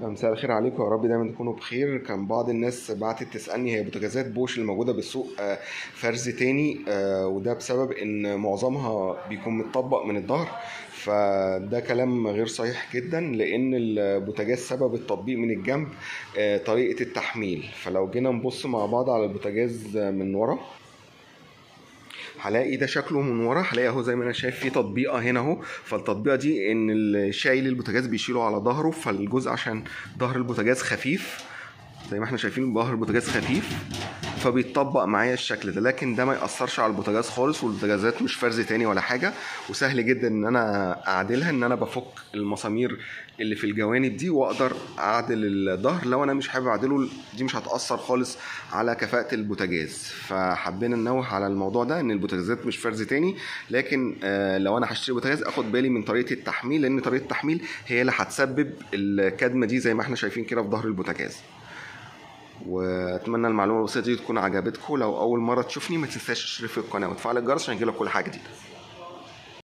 مساء الخير عليكم يا رب دايما تكونوا بخير كان بعض الناس بعتت تسالني هي بوتاجازات بوش اللي موجوده بالسوق آه، فرز تاني آه، وده بسبب ان معظمها بيكون متطبق من الظهر فده كلام غير صحيح جدا لان البوتاجاز سبب التطبيق من الجنب آه، طريقه التحميل فلو جينا نبص مع بعض على البوتاجاز من ورا هلاقي ده شكله من ورا هلاقي اهو زي ما انا شايف في تطبيقه هنا اهو فالتطبيقه دي ان اللي شايل البوتاجاز بيشيله على ظهره فالجزء عشان ظهر البوتاجاز خفيف زي ما احنا شايفين ظهر البوتاجاز خفيف فبيتطبق معايا الشكل ده لكن ده ما ياثرش على البوتاجاز خالص والبوتاجازات مش فرز تاني ولا حاجه وسهل جدا ان انا اعدلها ان انا بفك المسامير اللي في الجوانب دي واقدر اعدل الظهر لو انا مش حابب اعدله دي مش هتاثر خالص على كفاءه البوتاجاز فحبينا ننوه على الموضوع ده ان البوتاجازات مش فرز تاني لكن آه، لو انا هشتري بوتاجاز اخد بالي من طريقه التحميل لان طريقه التحميل هي اللي هتسبب الكدمه دي زي ما احنا شايفين كده في ظهر البوتاجاز واتمنى المعلومه البسيطه دي تكون عجبتكم لو اول مره تشوفني ما تنساش تشترك في القناه وتفعل الجرس عشان يجيلك كل حاجه جديده